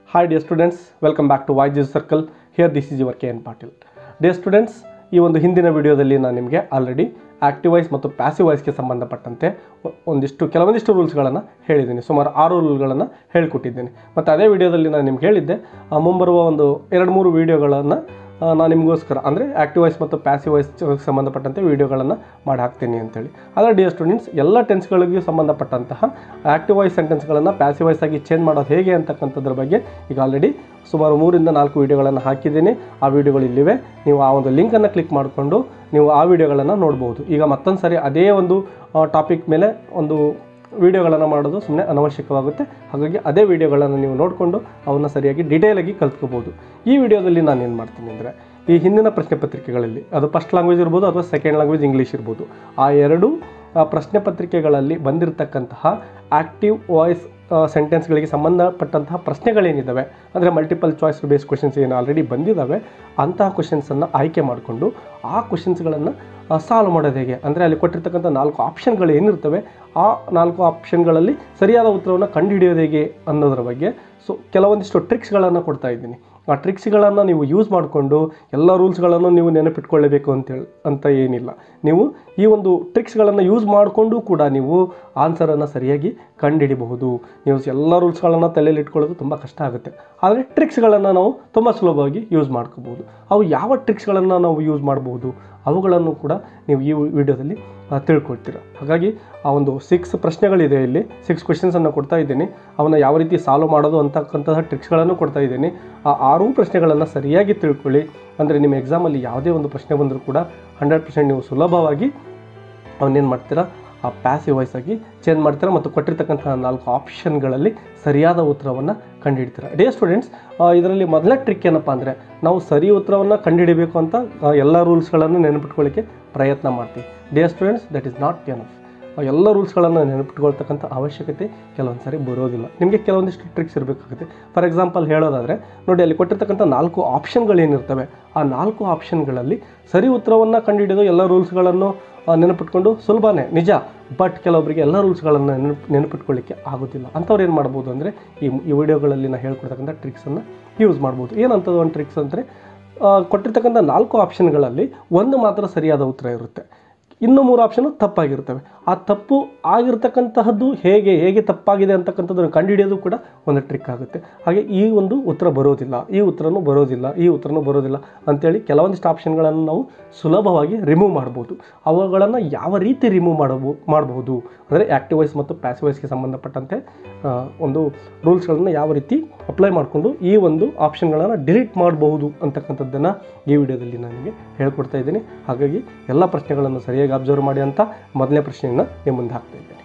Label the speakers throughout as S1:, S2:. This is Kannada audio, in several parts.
S1: Hi dear students, welcome back to YG Circle. Here this is your K N Patil dear students ಈ ಒಂದು ಹಿಂದಿನ ವಿಡಿಯೋದಲ್ಲಿ ನಾನು ನಿಮಗೆ ಆಲ್ರೆಡಿ ಆಕ್ಟಿವ್ ವಾಯ್ಸ್ ಮತ್ತು ಪ್ಯಾಸಿವ್ ವಾಯ್ಸ್ಗೆ ಸಂಬಂಧಪಟ್ಟಂತೆ ಒ- ಒಂದಿಷ್ಟು ಕೆಲವೊಂದಿಷ್ಟು ರೂಲ್ಸ್ಗಳನ್ನು ಹೇಳಿದ್ದೀನಿ ಸುಮಾರು ಆರು ರೂಲ್ಗಳನ್ನು ಹೇಳಿಕೊಟ್ಟಿದ್ದೀನಿ ಮತ್ತು ಅದೇ ವಿಡಿಯೋದಲ್ಲಿ ನಾನು ನಿಮ್ಗೆ ಹೇಳಿದ್ದೆ ಆ, ಮುಂಬರುವ ಒಂದು ಎರಡು ಮೂರು ವಿಡಿಯೋಗಳನ್ನು ನಾನು ನಿಮಗೋಸ್ಕರ ಅಂದರೆ ಆಕ್ಟಿವ್ ವಾಯ್ಸ್ ಮತ್ತು ಪ್ಯಾಸಿವ್ ವಾಯ್ಸ್ ಸಂಬಂಧಪಟ್ಟಂತೆ ವಿಡಿಯೋಗಳನ್ನು ಮಾಡಿ ಹಾಕ್ತೀನಿ ಅಂತೇಳಿ ಆದರೆ ಡಿಯರ್ ಸ್ಟೂಡೆಂಟ್ಸ್ ಎಲ್ಲ ಟೆನ್ಸ್ಗಳಿಗೂ ಸಂಬಂಧಪಟ್ಟಂತಹ ಆಕ್ಟಿವ್ ವಾಯ್ಸ್ ಸೆಂಟೆನ್ಸ್ಗಳನ್ನು ಪ್ಯಾಸಿವ್ ವಾಯ್ಸ್ ಆಗಿ ಚೇಂಜ್ ಮಾಡೋದು ಹೇಗೆ ಅಂತಕ್ಕಂಥದ್ರ ಬಗ್ಗೆ ಈಗ ಆಲ್ರೆಡಿ ಸುಮಾರು ಮೂರಿಂದ ನಾಲ್ಕು ವಿಡಿಯೋಗಳನ್ನು ಹಾಕಿದ್ದೀನಿ ಆ ವಿಡಿಯೋಗಳು ಇಲ್ಲಿವೆ ನೀವು ಆ ಒಂದು ಲಿಂಕನ್ನು ಕ್ಲಿಕ್ ಮಾಡಿಕೊಂಡು ನೀವು ಆ ವಿಡಿಯೋಗಳನ್ನು ನೋಡ್ಬೋದು ಈಗ ಮತ್ತೊಂದು ಸಾರಿ ಅದೇ ಒಂದು ಟಾಪಿಕ್ ಮೇಲೆ ಒಂದು ವಿಡಿಯೋಗಳನ್ನು ಮಾಡೋದು ಸುಮ್ಮನೆ ಅನವಶ್ಯಕವಾಗುತ್ತೆ ಹಾಗಾಗಿ ಅದೇ ವಿಡಿಯೋಗಳನ್ನು ನೀವು ನೋಡಿಕೊಂಡು ಅವನ್ನ ಸರಿಯಾಗಿ ಡಿಟೇಲಾಗಿ ಕಲ್ತ್ಕೋಬೋದು ಈ ವಿಡಿಯೋದಲ್ಲಿ ನಾನು ಏನು ಮಾಡ್ತೀನಿ ಅಂದರೆ ಈ ಹಿಂದಿನ ಪ್ರಶ್ನೆ ಪತ್ರಿಕೆಗಳಲ್ಲಿ ಅದು ಫಸ್ಟ್ ಲ್ಯಾಂಗ್ವೇಜ್ ಇರ್ಬೋದು ಅಥವಾ ಸೆಕೆಂಡ್ ಲ್ಯಾಂಗ್ವೇಜ್ ಇಂಗ್ಲೀಷ್ ಇರ್ಬೋದು ಆ ಎರಡು ಆ, ಪ್ರಶ್ನೆ ಪತ್ರಿಕೆಗಳಲ್ಲಿ ಬಂದಿರತಕ್ಕಂತಹ ಆಕ್ಟಿವ್ ವಾಯ್ಸ್ ಸೆಂಟೆನ್ಸ್ಗಳಿಗೆ ಸಂಬಂಧಪಟ್ಟಂತಹ ಪ್ರಶ್ನೆಗಳೇನಿದ್ದಾವೆ ಅಂದರೆ ಮಲ್ಟಿಪಲ್ ಚಾಯ್ಸ್ ಬೇಸ್ ಕ್ವೆಶನ್ಸ್ ಏನು ಆಲ್ರೆಡಿ ಬಂದಿದ್ದಾವೆ ಅಂತಹ ಕ್ವೆಶನ್ಸನ್ನು ಆಯ್ಕೆ ಮಾಡಿಕೊಂಡು ಆ ಕ್ವೆಶನ್ಸ್ಗಳನ್ನು ಸಾಲ್ವ್ ಮಾಡೋದು ಹೇಗೆ ಅಂದರೆ ಅಲ್ಲಿ ಕೊಟ್ಟಿರ್ತಕ್ಕಂಥ ನಾಲ್ಕು ಆಪ್ಷನ್ಗಳು ಏನಿರ್ತವೆ ಆ ನಾಲ್ಕು ಆಪ್ಷನ್ಗಳಲ್ಲಿ ಸರಿಯಾದ ಉತ್ತರವನ್ನು ಕಂಡುಹಿಡಿಯೋದು ಹೇಗೆ ಅನ್ನೋದ್ರ ಬಗ್ಗೆ ಸೊ ಕೆಲವೊಂದಿಷ್ಟು ಟ್ರಿಕ್ಸ್ಗಳನ್ನು ಕೊಡ್ತಾ ಇದ್ದೀನಿ ಆ ಟ್ರಿಕ್ಸ್ಗಳನ್ನು ನೀವು ಯೂಸ್ ಮಾಡಿಕೊಂಡು ಎಲ್ಲ ರೂಲ್ಸ್ಗಳನ್ನು ನೀವು ನೆನಪಿಟ್ಕೊಳ್ಳಬೇಕು ಅಂತೇಳಿ ಅಂತ ಏನಿಲ್ಲ ನೀವು ಈ ಒಂದು ಟ್ರಿಕ್ಸ್ಗಳನ್ನು ಯೂಸ್ ಮಾಡಿಕೊಂಡು ಕೂಡ ನೀವು ಆನ್ಸರನ್ನು ಸರಿಯಾಗಿ ಕಂಡುಹಿಡಿಬಹುದು ನೀವು ಎಲ್ಲ ರೂಲ್ಸ್ಗಳನ್ನು ತಲೆಯಲ್ಲಿ ಇಟ್ಕೊಳ್ಳೋದು ತುಂಬ ಕಷ್ಟ ಆಗುತ್ತೆ ಆದರೆ ಟ್ರಿಕ್ಸ್ಗಳನ್ನು ನಾವು ತುಂಬ ಸುಲಭವಾಗಿ ಯೂಸ್ ಮಾಡ್ಕೋಬೋದು ಅವು ಯಾವ ಟ್ರಿಕ್ಸ್ಗಳನ್ನು ನಾವು ಯೂಸ್ ಮಾಡ್ಬೋದು ಅವುಗಳನ್ನು ಕೂಡ ನೀವು ಈ ವಿಡಿಯೋದಲ್ಲಿ ಆ, ತಿಳ್ಕೊಳ್ತೀರ ಹಾಗಾಗಿ ಆ ಒಂದು ಸಿಕ್ಸ್ ಪ್ರಶ್ನೆಗಳಿದೆ ಇಲ್ಲಿ ಸಿಕ್ಸ್ ಕ್ವೆಶನ್ಸನ್ನು ಕೊಡ್ತಾ ಇದ್ದೀನಿ ಅವನ್ನ ಯಾವ ರೀತಿ ಸಾಲ್ವ್ ಮಾಡೋದು ಅಂತಕ್ಕಂತಹ ಟ್ರಿಕ್ಸ್ಗಳನ್ನು ಕೊಡ್ತಾ ಇದ್ದೀನಿ ಆ ಆರೂ ಪ್ರಶ್ನೆಗಳನ್ನು ಸರಿಯಾಗಿ ತಿಳ್ಕೊಳ್ಳಿ ಅಂದರೆ ನಿಮ್ಮ ಎಕ್ಸಾಮಲ್ಲಿ ಯಾವುದೇ ಒಂದು ಪ್ರಶ್ನೆ ಬಂದರೂ ಕೂಡ ಹಂಡ್ರೆಡ್ ಪರ್ಸೆಂಟ್ ನೀವು ಸುಲಭವಾಗಿ ಅವನ್ನೇನು ಮಾಡ್ತೀರಾ ಆ ಪ್ಯಾಸಿವ್ ವಾಯ್ಸ್ ಆಗಿ ಚೇಂಜ್ ಮಾಡ್ತೀರಾ ಮತ್ತು ಕೊಟ್ಟಿರ್ತಕ್ಕಂತಹ ನಾಲ್ಕು ಆಪ್ಷನ್ಗಳಲ್ಲಿ ಸರಿಯಾದ ಉತ್ತರವನ್ನು ಕಂಡುಹಿಡ್ತೀರಾ ಡೇ ಸ್ಟೂಡೆಂಟ್ಸ್ ಇದರಲ್ಲಿ ಮೊದಲ ಟ್ರಿಕ್ ಏನಪ್ಪ ಅಂದರೆ ನಾವು ಸರಿ ಉತ್ತರವನ್ನು ಕಂಡುಹಿಡಿಬೇಕು ಅಂತ ಆ, ಎಲ್ಲ ರೂಲ್ಸ್ಗಳನ್ನು ನೆನಪಿಟ್ಕೊಳ್ಳಿಕ್ಕೆ ಪ್ರಯತ್ನ ಮಾಡ್ತೀವಿ dear students that is not enough ಎಲ್ಲ ರೂಲ್ಸ್ಗಳನ್ನು ನೆನಪಿಟ್ಕೊಳ್ತಕ್ಕಂಥ ಅವಶ್ಯಕತೆ ಕೆಲವೊಂದು ಸಾರಿ ಬರೋದಿಲ್ಲ ನಿಮಗೆ ಕೆಲವೊಂದಿಷ್ಟು ಟ್ರಿಕ್ಸ್ ಇರಬೇಕಾಗುತ್ತೆ ಫಾರ್ ಎಕ್ಸಾಂಪಲ್ ಹೇಳೋದಾದರೆ ನೋಡಿ ಅಲ್ಲಿ ಕೊಟ್ಟಿರ್ತಕ್ಕಂಥ ನಾಲ್ಕು ಆಪ್ಷನ್ಗಳೇನಿರ್ತವೆ ಆ ನಾಲ್ಕು ಆಪ್ಷನ್ಗಳಲ್ಲಿ ಸರಿ ಉತ್ತರವನ್ನು ಕಂಡುಹಿಡಿದು ಎಲ್ಲ ರೂಲ್ಸ್ಗಳನ್ನು ಆ, ನೆನಪಿಟ್ಕೊಂಡು ಸುಲಭನೇ ನಿಜ ಬಟ್ ಕೆಲವೊಬ್ಬರಿಗೆ ಎಲ್ಲ ರೂಲ್ಸ್ಗಳನ್ನು ನೆನಪು ನೆನಪಿಟ್ಕೊಳ್ಳಿಕ್ಕೆ ಆಗೋದಿಲ್ಲ ಅಂಥವ್ರು ಏನು ಮಾಡ್ಬೋದು ಅಂದರೆ ಈ ಈ ವಿಡಿಯೋಗಳಲ್ಲಿ ನಾನು ಹೇಳ್ಕೊಡ್ತಕ್ಕಂಥ ಟ್ರಿಕ್ಸನ್ನು ಯೂಸ್ ಮಾಡ್ಬೋದು ಏನಂಥದ್ದು ಒಂದು ಟ್ರಿಕ್ಸ್ ಅಂದರೆ ಕೊಟ್ಟಿರ್ತಕ್ಕಂಥ ನಾಲ್ಕು ಆಪ್ಷನ್ಗಳಲ್ಲಿ ಒಂದು ಮಾತ್ರ ಸರಿಯಾದ ಉತ್ತರ ಇರುತ್ತೆ ಇನ್ನು ಮೂರು ಆಪ್ಷನು ತಪ್ಪಾಗಿರ್ತವೆ ಆ ತಪ್ಪು ಆಗಿರ್ತಕ್ಕಂತಹದ್ದು ಹೇಗೆ ಹೇಗೆ ತಪ್ಪಾಗಿದೆ ಅಂತಕ್ಕಂಥದ್ದನ್ನು ಕಂಡುಹಿಡಿಯೋದು ಕೂಡ ಒಂದು ಟ್ರಿಕ್ ಆಗುತ್ತೆ ಹಾಗೆ ಈ ಒಂದು ಉತ್ತರ ಬರೋದಿಲ್ಲ ಈ ಉತ್ತರನೂ ಬರೋದಿಲ್ಲ ಈ ಉತ್ತರನೂ ಬರೋದಿಲ್ಲ ಅಂತೇಳಿ ಕೆಲವೊಂದಿಷ್ಟು ಆಪ್ಷನ್ಗಳನ್ನು ನಾವು ಸುಲಭವಾಗಿ ರಿಮೂವ್ ಮಾಡ್ಬೋದು ಅವುಗಳನ್ನು ಯಾವ ರೀತಿ ರಿಮೂವ್ ಮಾಡಬೋ ಮಾಡಬಹುದು ಅಂದರೆ ಆ್ಯಕ್ಟಿವ್ ವಾಯ್ಸ್ ಮತ್ತು ಪ್ಯಾಸಿವ್ ವಾಯ್ಸ್ಗೆ ಸಂಬಂಧಪಟ್ಟಂತೆ ಆ, ಒಂದು ರೂಲ್ಸ್ಗಳನ್ನು ಯಾವ ರೀತಿ ಅಪ್ಲೈ ಮಾಡಿಕೊಂಡು ಈ ಒಂದು ಆಪ್ಷನ್ಗಳನ್ನು ಡಿಲೀಟ್ ಮಾಡಬಹುದು ಅಂತಕ್ಕಂಥದ್ದನ್ನು ಈ ವಿಡಿಯೋದಲ್ಲಿ ನಾನು ನಿಮಗೆ ಹೇಳ್ಕೊಡ್ತಾ ಇದ್ದೀನಿ ಹಾಗಾಗಿ ಎಲ್ಲ ಪ್ರಶ್ನೆಗಳನ್ನು ಸರಿಯಾಗಿ ಅಬ್ಸರ್ವ್ ಮಾಡಿ ಅಂತ ಮೊದಲನೇ ಪ್ರಶ್ನೆಯನ್ನು ನಿಮ್ಮ ಮುಂದೆ ಹಾಕ್ತಾ ಇದ್ದೀನಿ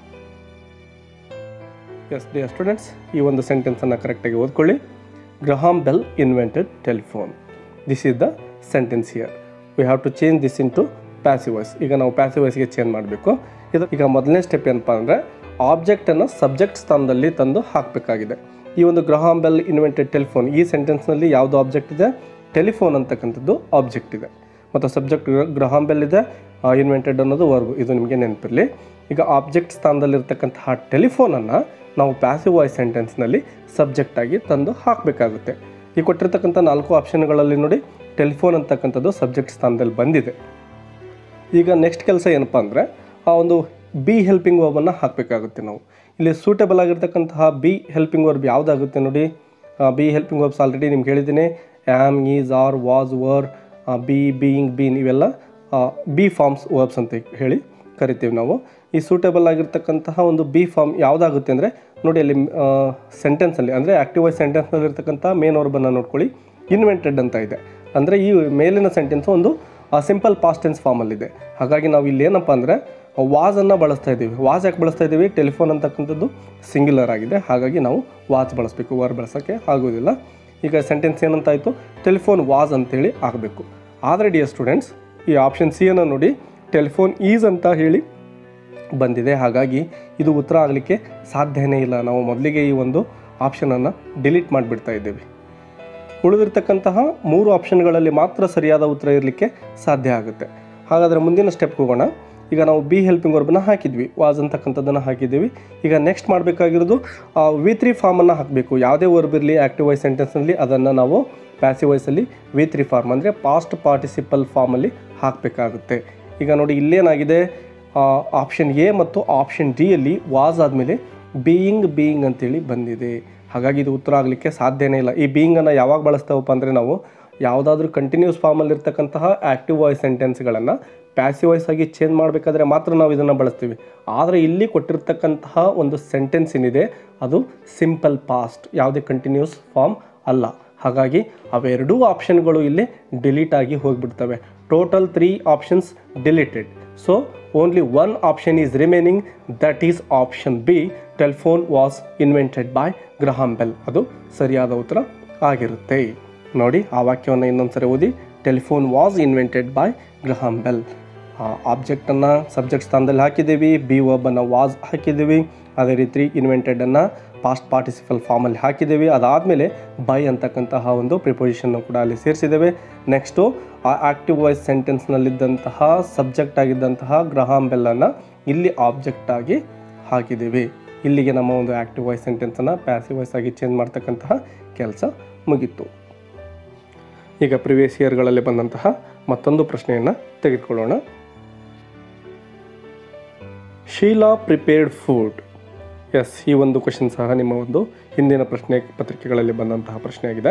S1: ಎಸ್ ಡಿಯರ್ ಸ್ಟೂಡೆಂಟ್ಸ್ ಈ ಒಂದು ಸೆಂಟೆನ್ಸನ್ನು ಕರೆಕ್ಟಾಗಿ ಓದ್ಕೊಳ್ಳಿ Graham Bell invented telephone this is the sentence here we have to change this into passive voice ಈಗ ನಾವು ಪ್ಯಾಸಿವ್ ವಾಯ್ಸ್ಗೆ ಚೇಂಜ್ ಮಾಡಬೇಕು ಇದು ಈಗ ಮೊದಲನೇ ಸ್ಟೆಪ್ ಏನಪ್ಪ ಅಂದರೆ ಆಬ್ಜೆಕ್ಟನ್ನು ಸಬ್ಜೆಕ್ಟ್ ಸ್ಥಾನದಲ್ಲಿ ತಂದು ಹಾಕಬೇಕಾಗಿದೆ ಈ ಒಂದು ಗ್ರಹಾಮ್ ಬೆಲ್ ಇನ್ವೆಂಟೆಡ್ ಟೆಲಿಫೋನ್ ಈ ಸೆಂಟೆನ್ಸ್ನಲ್ಲಿ ಯಾವುದು ಆಬ್ಜೆಕ್ಟ್ ಇದೆ ಟೆಲಿಫೋನ್ ಅಂತಕ್ಕಂಥದ್ದು ಆಬ್ಜೆಕ್ಟ್ ಇದೆ ಮತ್ತು ಸಬ್ಜೆಕ್ಟ್ ಗ್ರಹಾಮ್ ಬೆಲ್ ಇದೆ ಇನ್ವೆಂಟೆಡ್ ಅನ್ನೋದು ವರ್ಬ್ ಇದು ನಿಮಗೆ ನೆನಪಿರಲಿ ಈಗ ಆಬ್ಜೆಕ್ಟ್ ಸ್ಥಾನದಲ್ಲಿರ್ತಕ್ಕಂತಹ ಟೆಲಿಫೋನನ್ನು ನಾವು ಪ್ಯಾಸಿವ್ ವಾಯ್ಸ್ ಸೆಂಟೆನ್ಸ್ನಲ್ಲಿ ಸಬ್ಜೆಕ್ಟ್ ಆಗಿ ತಂದು ಹಾಕಬೇಕಾಗುತ್ತೆ ಈ ಕೊಟ್ಟಿರ್ತಕ್ಕಂಥ ನಾಲ್ಕು ಆಪ್ಷನ್ಗಳಲ್ಲಿ ನೋಡಿ ಟೆಲಿಫೋನ್ ಅಂತಕ್ಕಂಥದ್ದು ಸಬ್ಜೆಕ್ಟ್ ಸ್ಥಾನದಲ್ಲಿ ಬಂದಿದೆ ಈಗ ನೆಕ್ಸ್ಟ್ ಕೆಲಸ ಏನಪ್ಪ ಅಂದರೆ ಆ ಒಂದು ಬಿ ಹೆಲ್ಪಿಂಗ್ ವರ್ಬನ್ನು ಹಾಕಬೇಕಾಗುತ್ತೆ ನಾವು ಇಲ್ಲಿ ಸೂಟೇಬಲ್ ಆಗಿರ್ತಕ್ಕಂತಹ ಬಿ ಹೆಲ್ಪಿಂಗ್ ವರ್ಬ್ ಯಾವುದಾಗುತ್ತೆ ನೋಡಿ ಬಿ ಹೆಲ್ಪಿಂಗ್ ವರ್ಬ್ಸ್ ಆಲ್ರೆಡಿ ನಿಮ್ಗೆ ಹೇಳಿದ್ದೀನಿ am is are was were be being been ಇವೆಲ್ಲ ಬಿ ಫಾರ್ಮ್ಸ್ ವರ್ಬ್ಸ್ ಅಂತ ಹೇಳಿ ಕರಿತೀವಿ ನಾವು ಈ ಸೂಟೇಬಲ್ ಆಗಿರ್ತಕ್ಕಂತಹ ಒಂದು ಬಿ ಫಾರ್ಮ್ ಯಾವುದಾಗುತ್ತೆ ಅಂದರೆ ನೋಡಿ ಅಲ್ಲಿ ಸೆಂಟೆನ್ಸಲ್ಲಿ ಅಂದರೆ ಆಕ್ಟಿವ್ ವಾಯ್ಸ್ ಸೆಂಟೆನ್ಸ್ನಲ್ಲಿ ಇರ್ತಕ್ಕಂಥ ಮೇನ್ ವರ್ಬನ್ನು ನೋಡ್ಕೊಳ್ಳಿ ಇನ್ವೆಂಟೆಡ್ ಅಂತ ಇದೆ ಅಂದರೆ ಈ ಮೇಲಿನ ಸೆಂಟೆನ್ಸ್ ಒಂದು ಸಿಂಪಲ್ ಪಾಸ್ಟ್ ಟೆನ್ಸ್ ಫಾರ್ಮಲ್ಲಿದೆ ಹಾಗಾಗಿ ನಾವು ಇಲ್ಲಿ ಏನಪ್ಪ ಅಂದರೆ ವಾಸನ್ನು ಬಳಸ್ತಾ ಇದ್ದೀವಿ ವಾಸ್ ಯಾಕೆ ಬಳಸ್ತಾ ಇದ್ದೀವಿ ಟೆಲಿಫೋನ್ ಅಂತಕ್ಕಂಥದ್ದು ಸಿಂಗ್ಯುಲರ್ ಆಗಿದೆ ಹಾಗಾಗಿ ನಾವು ವಾಚ್ ಬಳಸಬೇಕು ವರ್ ಬಳಸೋಕ್ಕೆ ಆಗೋದಿಲ್ಲ ಈಗ ಸೆಂಟೆನ್ಸ್ ಏನಂತಾಯಿತು ಟೆಲಿಫೋನ್ ವಾಸ್ ಅಂತೇಳಿ ಆಗಬೇಕು ಆದರೆ ಡಿಯರ್ ಸ್ಟೂಡೆಂಟ್ಸ್ ಈ ಆಪ್ಷನ್ ಸಿ ಅನ್ನು ನೋಡಿ ಟೆಲಿಫೋನ್ ಈಸ್ ಅಂತ ಹೇಳಿ ಬಂದಿದೆ ಹಾಗಾಗಿ ಇದು ಉತ್ತರ ಆಗಲಿಕ್ಕೆ ಸಾಧ್ಯನೇ ಇಲ್ಲ ನಾವು ಮೊದಲಿಗೆ ಈ ಒಂದು ಆಪ್ಷನನ್ನು ಡಿಲೀಟ್ ಮಾಡಿಬಿಡ್ತಾ ಇದ್ದೇವೆ ಉಳಿದಿರ್ತಕ್ಕಂತಹ ಮೂರು ಆಪ್ಷನ್ಗಳಲ್ಲಿ ಮಾತ್ರ ಸರಿಯಾದ ಉತ್ತರ ಇರಲಿಕ್ಕೆ ಸಾಧ್ಯ ಆಗುತ್ತೆ ಹಾಗಾದರೆ ಮುಂದಿನ ಸ್ಟೆಪ್ ಹೋಗೋಣ ಈಗ ನಾವು ಬಿ ಹೆಲ್ಪಿಂಗ್ ವರ್ಬನ್ನ ಹಾಕಿದ್ವಿ ವಾಸ್ ಅಂತಕ್ಕಂಥದ್ದನ್ನು ಹಾಕಿದ್ದೀವಿ ಈಗ ನೆಕ್ಸ್ಟ್ ಮಾಡಬೇಕಾಗಿರೋದು ವಿ ತ್ರೀ ಫಾರ್ಮನ್ನು ಹಾಕಬೇಕು ಯಾವುದೇ ವರ್ಬ್ ಇರಲಿ ಆ್ಯಕ್ಟಿವ್ ವಾಯ್ಸ್ ಸೆಂಟೆನ್ಸ್ನಲ್ಲಿ ಅದನ್ನು ನಾವು ಪ್ಯಾಸಿವ್ ವಾಯ್ಸಲ್ಲಿ ವಿ ತ್ರೀ ಫಾರ್ಮ್ ಅಂದರೆ ಪಾಸ್ಟ್ ಪಾರ್ಟಿಸಿಪಲ್ ಫಾರ್ಮಲ್ಲಿ ಹಾಕಬೇಕಾಗುತ್ತೆ ಈಗ ನೋಡಿ ಇಲ್ಲೇನಾಗಿದೆ ಆಪ್ಷನ್ ಎ ಮತ್ತು ಆಪ್ಷನ್ ಡಿಯಲ್ಲಿ ವಾಸ್ ಆದಮೇಲೆ ಬೀಯಿಂಗ್ ಬೀಯಿಂಗ್ ಅಂತೇಳಿ ಬಂದಿದೆ ಹಾಗಾಗಿ ಇದು ಉತ್ತರ ಆಗಲಿಕ್ಕೆ ಸಾಧ್ಯನೇ ಇಲ್ಲ ಈ ಬೀಯಿಂಗನ್ನು ಯಾವಾಗ ಬಳಸ್ತೇವಪ್ಪ ಅಂದರೆ ನಾವು ಯಾವುದಾದ್ರೂ ಕಂಟಿನ್ಯೂಸ್ ಫಾರ್ಮಲ್ಲಿರ್ತಕ್ಕಂತಹ ಆ್ಯಕ್ಟಿವ್ ವಾಯ್ಸ್ ಸೆಂಟೆನ್ಸ್ಗಳನ್ನು ಪ್ಯಾಸಿವ್ ವಾಯ್ಸ್ ಆಗಿ ಚೇಂಜ್ ಮಾಡಬೇಕಾದ್ರೆ ಮಾತ್ರ ನಾವು ಇದನ್ನು ಬಳಸ್ತೀವಿ ಆದರೆ ಇಲ್ಲಿ ಕೊಟ್ಟಿರ್ತಕ್ಕಂತಹ ಒಂದು ಸೆಂಟೆನ್ಸ್ ಏನಿದೆ ಅದು ಸಿಂಪಲ್ ಪಾಸ್ಟ್ ಯಾವುದೇ ಕಂಟಿನ್ಯೂಸ್ ಫಾರ್ಮ್ ಅಲ್ಲ ಹಾಗಾಗಿ ಅವೆರಡೂ ಆಪ್ಷನ್ಗಳು ಇಲ್ಲಿ ಡಿಲೀಟ್ ಆಗಿ ಹೋಗಿಬಿಡ್ತವೆ total three options deleted so only one option is remaining that is option B telephone was invented by Graham Bell ಅದು ಸರಿಯಾದ ಉತ್ತರ ಆಗಿರುತ್ತೆ ನೋಡಿ ಆ ವಾಕ್ಯವನ್ನು ಇನ್ನೊಂದ್ಸರಿ ಓದಿ telephone was invented by Graham Bell ಆಬ್ಜೆಕ್ಟನ್ನು ಸಬ್ಜೆಕ್ಟ್ ಸ್ಥಾನದಲ್ಲಿ ಹಾಕಿದ್ದೀವಿ ಬಿ ಒಬ್ಬನ್ನು ವಾಸ್ ಹಾಕಿದ್ದೀವಿ ಅದೇ ರೀತಿ ಇನ್ವೆಂಟೆಡನ್ನು ಪಾಸ್ಟ್ ಪಾರ್ಟಿಸಿಪಲ್ ಫಾರ್ಮಲ್ಲಿ ಹಾಕಿದ್ದೀವಿ ಅದಾದಮೇಲೆ ಬೈ ಅಂತಕ್ಕಂತಹ ಒಂದು ಪ್ರಿಪೊಸಿಷನ್ನು ಕೂಡ ಅಲ್ಲಿ ಸೇರಿಸಿದ್ದೇವೆ ನೆಕ್ಸ್ಟು ಆ ಆ್ಯಕ್ಟಿವ್ ವಾಯ್ಸ್ ಸೆಂಟೆನ್ಸ್ನಲ್ಲಿದ್ದಂತಹ ಸಬ್ಜೆಕ್ಟ್ ಆಗಿದ್ದಂತಹ ಗ್ರಹಾಂ ಬೆಲ್ಲನ್ನು ಇಲ್ಲಿ ಆಬ್ಜೆಕ್ಟ್ ಆಗಿ ಹಾಕಿದ್ದೀವಿ ಇಲ್ಲಿಗೆ ನಮ್ಮ ಒಂದು ಆ್ಯಕ್ಟಿವ್ ವಾಯ್ಸ್ ಸೆಂಟೆನ್ಸನ್ನು ಪ್ಯಾಸಿವ್ ವಾಯ್ಸ್ ಆಗಿ ಚೇಂಜ್ ಮಾಡ್ತಕ್ಕಂತಹ ಕೆಲಸ ಮುಗೀತು ಈಗ ಪ್ರಿವಿಯಸ್ ಇಯರ್ಗಳಲ್ಲಿ ಬಂದಂತಹ ಮತ್ತೊಂದು ಪ್ರಶ್ನೆಯನ್ನು ತೆಗೆದುಕೊಳ್ಳೋಣ ಶೀಲಾ ಪ್ರಿಪೇರ್ಡ್ ಫುಡ್ ಎಸ್ ಈ ಒಂದು ಕ್ವಶನ್ ಸಹ ನಿಮ್ಮ ಒಂದು ಹಿಂದಿನ ಪ್ರಶ್ನೆ ಪತ್ರಿಕೆಗಳಲ್ಲಿ ಬಂದಂತಹ ಪ್ರಶ್ನೆಯಾಗಿದೆ